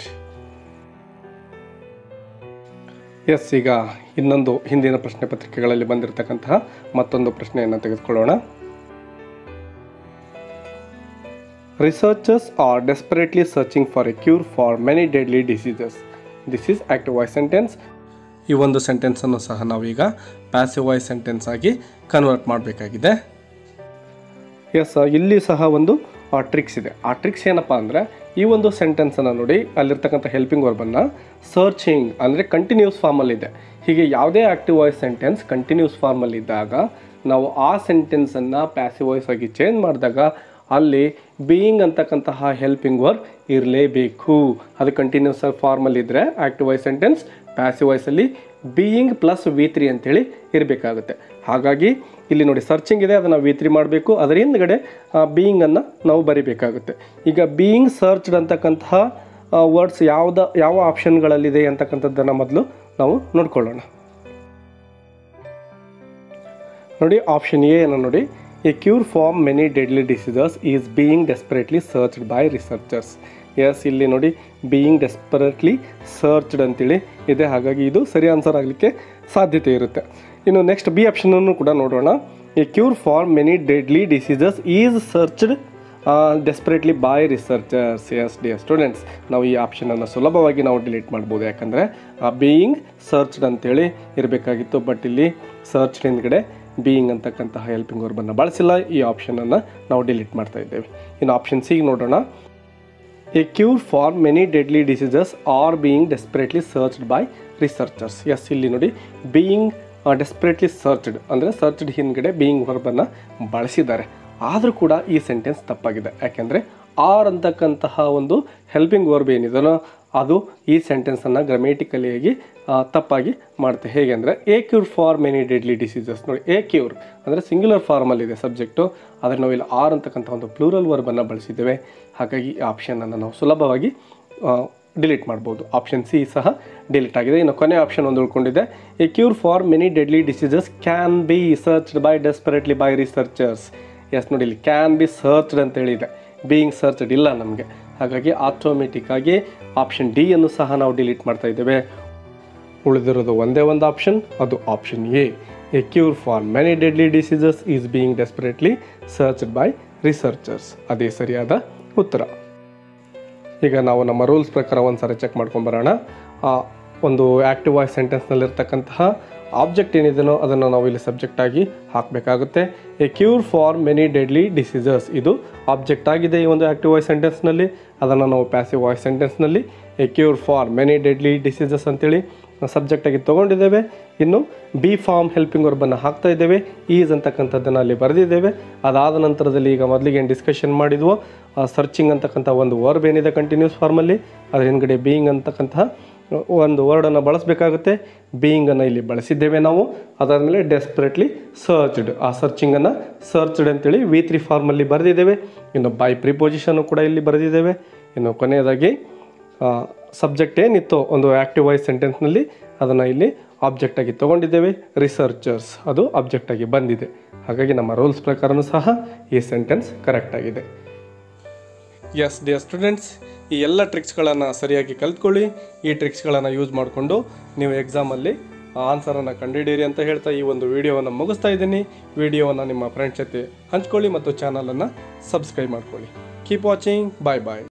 S1: yes ಈಗ ಇನ್ನೊಂದು ಹಿಂದಿನ ಪ್ರಶ್ನೆ ಪತ್ರಿಕೆಗಳಲ್ಲಿ ಬಂದಿರತಕ್ಕಂತಹ ಮತ್ತೊಂದು ಪ್ರಶ್ನೆಯನ್ನು ತೆಗೆದುಕೊಳ್ಳೋಣ researchers are desperately searching for a cure for many deadly diseases this is active voice sentence ಈ ಒಂದು ಸೆಂಟೆನ್ಸನ್ನು ಸಹ ನಾವೀಗ ಪ್ಯಾಸಿವ್ ವಾಯ್ಸ್ ಸೆಂಟೆನ್ಸ್ ಆಗಿ ಕನ್ವರ್ಟ್ ಮಾಡಬೇಕಾಗಿದೆ ಎಸ್ ಇಲ್ಲಿ ಸಹ ಒಂದು ಟ್ರಿಕ್ಸ್ ಇದೆ ಆ ಟ್ರಿಕ್ಸ್ ಏನಪ್ಪ ಅಂದರೆ ಈ ಒಂದು ಸೆಂಟೆನ್ಸನ್ನು ನೋಡಿ ಅಲ್ಲಿರ್ತಕ್ಕಂಥ ಹೆಲ್ಪಿಂಗ್ ವರ್ಬನ್ನು ಸರ್ಚಿಂಗ್ ಅಂದರೆ ಕಂಟಿನ್ಯೂಸ್ ಫಾರ್ಮಲ್ಲಿದೆ ಹೀಗೆ ಯಾವುದೇ ಆ್ಯಕ್ಟಿವ್ ವಾಯ್ಸ್ ಸೆಂಟೆನ್ಸ್ ಕಂಟಿನ್ಯೂಸ್ ಫಾರ್ಮಲ್ಲಿದ್ದಾಗ ನಾವು ಆ ಸೆಂಟೆನ್ಸನ್ನು ಪ್ಯಾಸಿವ್ ವಾಯ್ಸ್ ಆಗಿ ಚೇಂಜ್ ಮಾಡಿದಾಗ ಅಲ್ಲಿ ಬೀಯಿಂಗ್ ಅಂತಕ್ಕಂತಹ ಹೆಲ್ಪಿಂಗ್ ವರ್ಬ್ ಇರಲೇಬೇಕು ಅದು ಕಂಟಿನ್ಯೂಸ್ ಫಾರ್ಮಲ್ಲಿದ್ದರೆ ಆ್ಯಕ್ಟಿವ್ ವಾಯ್ಸ್ ಸೆಂಟೆನ್ಸ್ ಪ್ಯಾಸಿವ್ ವಾಯ್ಸಲ್ಲಿ ಬೀಯಿಂಗ್ ಪ್ಲಸ್ ವಿ ತ್ರೀ ಅಂತೇಳಿ ಇರಬೇಕಾಗುತ್ತೆ ಹಾಗಾಗಿ ಇಲ್ಲಿ ನೋಡಿ ಸರ್ಚಿಂಗ್ ಇದೆ ಅದನ್ನು ವಿ ತ್ರೀ ಮಾಡಬೇಕು ಅದರ ಹಿಂದ್ಗಡೆ ಬೀಯಿಂಗನ್ನು ನಾವು ಬರಿಬೇಕಾಗುತ್ತೆ ಈಗ ಬೀಯಿಂಗ್ ಸರ್ಚ್ಡ್ ಅಂತಕ್ಕಂತಹ ವರ್ಡ್ಸ್ ಯಾವ್ದು ಯಾವ ಆಪ್ಷನ್ಗಳಲ್ಲಿದೆ ಅಂತಕ್ಕಂಥದ್ದನ್ನು ಮೊದಲು ನಾವು ನೋಡ್ಕೊಳ್ಳೋಣ ನೋಡಿ ಆಪ್ಷನ್ ಎ ಅನ್ನು ನೋಡಿ a cure form many deadly diseases is being desperately searched by researchers yes ಇಲ್ಲಿ ನೋಡಿ ಬೀಯಿಂಗ್ ಡೆಸ್ಪರೇಟ್ಲಿ ಸರ್ಚ್ಡ್ ಅಂತೇಳಿ ಇದೆ ಹಾಗಾಗಿ ಇದು ಸರಿ ಆನ್ಸರ್ ಆಗಲಿಕ್ಕೆ ಸಾಧ್ಯತೆ ಇರುತ್ತೆ ಇನ್ನು ನೆಕ್ಸ್ಟ್ ಬಿ ಆಪ್ಷನನ್ನು ಕೂಡ ನೋಡೋಣ a cure for many deadly diseases is searched desperately by researchers yes the students ನಾವು ಈ ಆಪ್ಷನನ್ನು ಸುಲಭವಾಗಿ ನಾವು ಡಿಲೀಟ್ ಮಾಡ್ಬೋದು ಯಾಕಂದರೆ ಬೀಯಿಂಗ್ ಸರ್ಚ್ಡ್ ಅಂತೇಳಿ ಇರಬೇಕಾಗಿತ್ತು ಬಟ್ ಇಲ್ಲಿ ಸರ್ಚ್ ಹಿಂದ್ಗಡೆ ಬೀಯಿಂಗ್ ಅಂತಕ್ಕಂತಹ ಹೆಲ್ಪಿಂಗ್ ವರ್ಬನ್ನು ಬಳಸಿಲ್ಲ ಈ ಆಪ್ಷನನ್ನು ನಾವು ಡಿಲೀಟ್ ಮಾಡ್ತಾ ಇದ್ದೇವೆ ಇನ್ನು ಆಪ್ಷನ್ ಸಿ ನೋಡೋಣ a cure for many deadly diseases are being desperately searched by researchers yes ಇಲ್ಲಿ ನೋಡಿ ಬೀಯಿಂಗ್ ಡೆಸ್ಪರೇಟ್ಲಿ ಸರ್ಚ್ಡ್ ಅಂದರೆ ಸರ್ಚ್ಡ್ ಹಿಂದ್ಗಡೆ ಬೀಯಿಂಗ್ ವರ್ಬನ್ನು ಬಳಸಿದ್ದಾರೆ ಆದರೂ ಕೂಡ ಈ ಸೆಂಟೆನ್ಸ್ ತಪ್ಪಾಗಿದೆ ಯಾಕೆಂದರೆ ಆರ್ ಅಂತಕ್ಕಂತಹ ಒಂದು ಹೆಲ್ಪಿಂಗ್ ವರ್ಬ್ ಏನಿದೆಯೋ ಅದು ಈ ಸೆಂಟೆನ್ಸನ್ನು ಗ್ರಮೇಟಿಕಲಿಯಾಗಿ ತಪ್ಪಾಗಿ ಮಾಡುತ್ತೆ ಹೇಗೆ ಅಂದರೆ a cure for many deadly diseases ನೋಡಿ ಎ ಕ್ಯೂರ್ ಅಂದರೆ ಸಿಂಗ್ಯುಲರ್ ಫಾರ್ಮಲ್ಲಿದೆ ಸಬ್ಜೆಕ್ಟು ಆದರೆ ನಾವು ಇಲ್ಲಿ ಆರ್ ಅಂತಕ್ಕಂಥ ಒಂದು ಪ್ಲೂರಲ್ ವರ್ಬನ್ನು ಬಳಸಿದ್ದೇವೆ ಹಾಗಾಗಿ ಈ ಆಪ್ಷನನ್ನು ನಾವು ಸುಲಭವಾಗಿ ಡಿಲೀಟ್ ಮಾಡ್ಬೋದು ಆಪ್ಷನ್ ಸಿ ಸಹ ಡಿಲೀಟ್ ಆಗಿದೆ ಇನ್ನು ಕೊನೆ ಆಪ್ಷನ್ ಒಂದು ಉಳ್ಕೊಂಡಿದೆ a cure for many deadly diseases can be searched by desperately by researchers yes ನೋಡಿ ಇಲ್ಲಿ ಕ್ಯಾನ್ ಬಿ ಸರ್ಚ್ಡ್ ಅಂತ ಹೇಳಿದೆ ಬೀಯಿಂಗ್ ಸರ್ಚ್ಡ್ ಇಲ್ಲ ನಮಗೆ ಹಾಗಾಗಿ ಆಟೋಮೆಟಿಕ್ ಆಗಿ ಆಪ್ಷನ್ ಡಿ ಅನ್ನು ಸಹ ನಾವು ಡಿಲೀಟ್ ಮಾಡ್ತಾ ಇದ್ದೇವೆ ಉಳಿದಿರೋದು ಒಂದೇ ಒಂದು ಆಪ್ಷನ್ ಅದು option A a cure for many deadly diseases is being desperately searched by researchers ಅದೇ ಸರಿಯಾದ ಉತ್ತರ ಈಗ ನಾವು ನಮ್ಮ ರೂಲ್ಸ್ ಪ್ರಕಾರ ಒಂದು ಸಾರಿ ಚೆಕ್ ಮಾಡ್ಕೊಂಬರೋಣ ಆ ಒಂದು ಆ್ಯಕ್ಟಿವ್ ವಾಯ್ಸ್ ಸೆಂಟೆನ್ಸ್ನಲ್ಲಿರ್ತಕ್ಕಂತಹ ಆಬ್ಜೆಕ್ಟ್ ಏನಿದೆಯೋ ಅದನ್ನು ನಾವು ಇಲ್ಲಿ ಸಬ್ಜೆಕ್ಟ್ ಆಗಿ ಹಾಕಬೇಕಾಗುತ್ತೆ a cure for many deadly diseases ಇದು ಆಬ್ಜೆಕ್ಟ್ ಆಗಿದೆ ಈ ಒಂದು ಆ್ಯಕ್ಟಿವ್ ವಾಯ್ಸ್ ಸೆಂಟೆನ್ಸ್ನಲ್ಲಿ ಅದನ್ನು ನಾವು ಪ್ಯಾಸಿವ್ ವಾಯ್ಸ್ ಸೆಂಟೆನ್ಸ್ನಲ್ಲಿ a cure for many deadly diseases ಅಂತೇಳಿ ಸಬ್ಜೆಕ್ಟಾಗಿ ತೊಗೊಂಡಿದ್ದೇವೆ ಇನ್ನು ಬಿ ಫಾರ್ಮ್ ಹೆಲ್ಪಿಂಗ್ ವರ್ಬನ್ನು ಹಾಕ್ತಾ ಇದ್ದೇವೆ ಈಸ್ ಅಂತಕ್ಕಂಥದ್ದನ್ನು ಅಲ್ಲಿ ಬರೆದಿದ್ದೇವೆ ಅದಾದ ನಂತರದಲ್ಲಿ ಈಗ ಮೊದಲಿಗೆ ಏನು ಡಿಸ್ಕಷನ್ ಮಾಡಿದ್ವೋ ಸರ್ಚಿಂಗ್ ಅಂತಕ್ಕಂಥ ಒಂದು ವರ್ಬ್ ಏನಿದೆ ಕಂಟಿನ್ಯೂಸ್ ಫಾರ್ಮಲ್ಲಿ ಅದ್ರ ಹಿಂದ್ಗಡೆ ಬೀಯಿಂಗ್ ಅಂತಕ್ಕಂತಹ ಒಂದು ವರ್ಡನ್ನು ಬಳಸಬೇಕಾಗುತ್ತೆ ಬೀಯಿಂಗನ್ನು ಇಲ್ಲಿ ಬಳಸಿದ್ದೇವೆ ನಾವು ಅದಾದಮೇಲೆ ಡೆಸ್ಪರೇಟ್ಲಿ ಸರ್ಚ್ಡ್ ಆ ಸರ್ಚಿಂಗನ್ನು ಸರ್ಚ್ಡ್ ಅಂತೇಳಿ ವಿ ತ್ರೀ ಫಾರ್ಮಲ್ಲಿ ಬರೆದಿದ್ದೇವೆ ಇನ್ನು ಬೈ ಪ್ರಿಪೊಸಿಷನ್ನು ಕೂಡ ಇಲ್ಲಿ ಬರೆದಿದ್ದೇವೆ ಇನ್ನು ಕೊನೆಯದಾಗಿ ಸಬ್ಜೆಕ್ಟ್ ಏನಿತ್ತು ಒಂದು ಆ್ಯಕ್ಟಿವ್ ವಾಯ್ಸ್ ಸೆಂಟೆನ್ಸ್ನಲ್ಲಿ ಅದನ್ನು ಇಲ್ಲಿ ಆಬ್ಜೆಕ್ಟಾಗಿ ತೊಗೊಂಡಿದ್ದೇವೆ ರಿಸರ್ಚರ್ಸ್ ಅದು ಆಬ್ಜೆಕ್ಟಾಗಿ ಬಂದಿದೆ ಹಾಗಾಗಿ ನಮ್ಮ ರೂಲ್ಸ್ ಪ್ರಕಾರನೂ ಸಹ ಈ ಸೆಂಟೆನ್ಸ್ ಕರೆಕ್ಟಾಗಿದೆ ಎಸ್ ಡಿಯರ್ ಸ್ಟೂಡೆಂಟ್ಸ್ ಈ ಎಲ್ಲ ಟ್ರಿಕ್ಸ್ಗಳನ್ನು ಸರಿಯಾಗಿ ಕಲ್ತ್ಕೊಳ್ಳಿ ಈ ಟ್ರಿಕ್ಸ್ಗಳನ್ನು ಯೂಸ್ ಮಾಡಿಕೊಂಡು ನೀವು ಎಕ್ಸಾಮಲ್ಲಿ ಆನ್ಸರನ್ನು ಕಂಡುಹಿಡಿಯಿರಿ ಅಂತ ಹೇಳ್ತಾ ಈ ಒಂದು ವಿಡಿಯೋವನ್ನು ಮುಗಿಸ್ತಾ ಇದ್ದೀನಿ ವಿಡಿಯೋವನ್ನು ನಿಮ್ಮ ಫ್ರೆಂಡ್ಸ್ ಜೊತೆ ಹಂಚ್ಕೊಳ್ಳಿ ಮತ್ತು ಚಾನಲನ್ನು ಸಬ್ಸ್ಕ್ರೈಬ್ ಮಾಡ್ಕೊಳ್ಳಿ ಕೀಪ್ ವಾಚಿಂಗ್ ಬಾಯ್ ಬಾಯ್